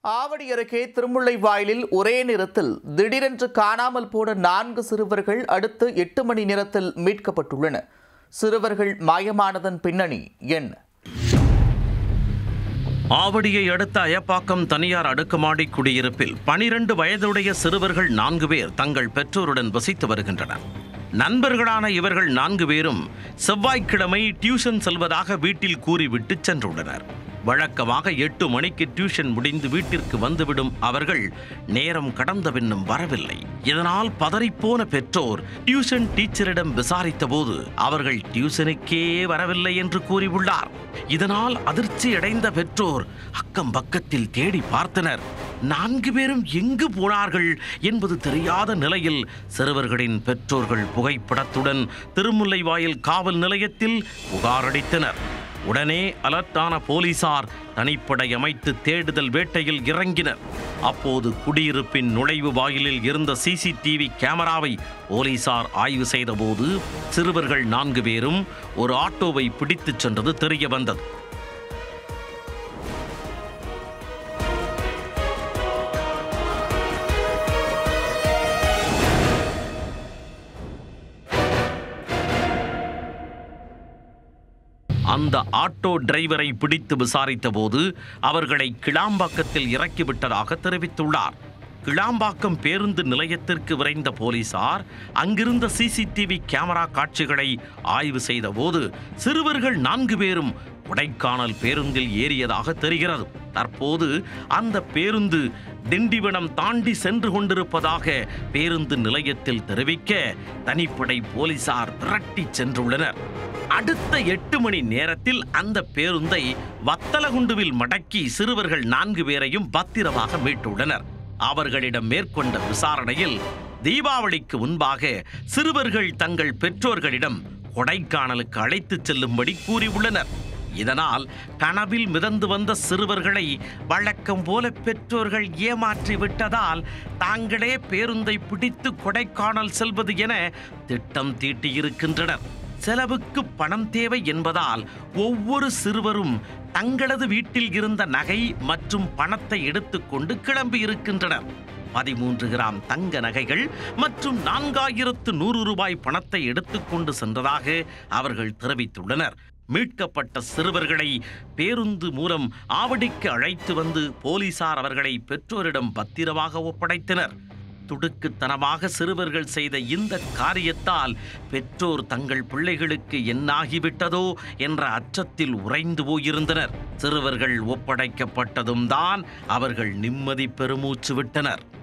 ஆவடி அருகே திருமுல்லைவாயலில் ஒரே நேரத்தில் திடீரென்று காணாமல் போன நான்கு சிறுவர்கள் அடுத்து எட்டு மணி நேரத்தில் மீட்கப்பட்டுள்ளன சிறுவர்கள் மாயமானதன் பின்னணி என்ன ஆவடியை அடுத்த அயப்பாக்கம் தனியார் அடுக்குமாடி குடியிருப்பில் பனிரெண்டு வயதுடைய சிறுவர்கள் நான்கு பேர் தங்கள் பெற்றோருடன் வசித்து வருகின்றனர் நண்பர்களான இவர்கள் நான்கு பேரும் செவ்வாய்க்கிழமை டியூஷன் செல்வதாக வீட்டில் கூறிவிட்டு சென்றுள்ளனர் வழக்கமாக எட்டு மணிக்கு டியூஷன் முடிந்து வீட்டிற்கு வந்துவிடும் அவர்கள் நேரம் கடந்த பின்னும் வரவில்லை இதனால் பதறிப்போன பெற்றோர் டியூஷன் டீச்சரிடம் விசாரித்தபோது அவர்கள் டியூஷனுக்கே வரவில்லை என்று கூறியுள்ளார் இதனால் அதிர்ச்சி அடைந்த பெற்றோர் அக்கம் பக்கத்தில் தேடி பார்த்தனர் நான்கு பேரும் எங்கு போனார்கள் என்பது தெரியாத நிலையில் சிறுவர்களின் பெற்றோர்கள் புகைப்படத்துடன் திருமுல்லைவாயில் காவல் நிலையத்தில் புகாரளித்தனர் உடனே அலர்ட்டான போலீசார் தனிப்படை அமைத்து தேடுதல் வேட்டையில் இறங்கினர் அப்போது குடியிருப்பின் நுழைவு வாயிலில் இருந்த சிசிடிவி கேமராவை போலீசார் ஆய்வு செய்தபோது சிறுவர்கள் நான்கு பேரும் ஒரு ஆட்டோவை பிடித்துச் சென்றது தெரிய வந்தது அந்த ஆட்டோ டிரைவரை பிடித்து விசாரித்தபோது அவர்களை கிளாம்பாக்கத்தில் இறக்கிவிட்டதாக தெரிவித்துள்ளார் கிளாம்பாக்கம் பேருந்து நிலையத்திற்கு விரைந்த போலீசார் அங்கிருந்த சிசிடிவி கேமரா காட்சிகளை ஆய்வு செய்தபோது சிறுவர்கள் நான்கு பேரும் கொடைக்கானல் பேருந்தில் ஏறியதாக தெரிகிறது தற்போது அந்த பேருந்து திண்டிவனம் தாண்டி சென்று கொண்டிருப்பதாக பேருந்து நிலையத்தில் தெரிவிக்க தனிப்படை போலீசார் விரட்டி சென்றுள்ளனர் அடுத்த எட்டு மணி நேரத்தில் அந்த பேருந்தை வத்தலகுண்டுவில் மடக்கி சிறுவர்கள் நான்கு பேரையும் பத்திரமாக மீட்டுள்ளனர் அவர்களிடம் மேற்கொண்ட விசாரணையில் தீபாவளிக்கு முன்பாக சிறுவர்கள் தங்கள் பெற்றோர்களிடம் கொடைக்கானலுக்கு அழைத்துச் செல்லும்படி கூறியுள்ளனர் இதனால் கனவில் மிதந்து வந்த சிறுவர்களை வழக்கம் போல பெற்றோர்கள் ஏமாற்றி விட்டதால் தாங்களே பேருந்தை பிடித்து கொடைக்கானல் செல்வது என திட்டம் தீட்டியிருக்கின்றனர் செலவுக்கு பணம் தேவை என்பதால் ஒவ்வொரு சிறுவரும் தங்களது வீட்டில் இருந்த நகை மற்றும் பணத்தை எடுத்துக்கொண்டு கிளம்பி இருக்கின்றனர் பதிமூன்று கிராம் தங்க நகைகள் மற்றும் நான்காயிரத்து நூறு ரூபாய் பணத்தை எடுத்துக்கொண்டு சென்றதாக அவர்கள் தெரிவித்துள்ளனர் மீட்கப்பட்ட சிறுவர்களை பேருந்து மூலம் ஆவடிக்கு அழைத்து வந்து போலீசார் அவர்களை பெற்றோரிடம் பத்திரமாக ஒப்படைத்தனர் துடுக்குத்தனமாக சிறுவர்கள் செய்த இந்த காரியத்தால் பெற்றோர் தங்கள் பிள்ளைகளுக்கு என்னாகிவிட்டதோ என்ற அச்சத்தில் உறைந்து போயிருந்தனர் சிறுவர்கள் ஒப்படைக்கப்பட்டதும் தான் அவர்கள் நிம்மதி பெருமூச்சு விட்டனர்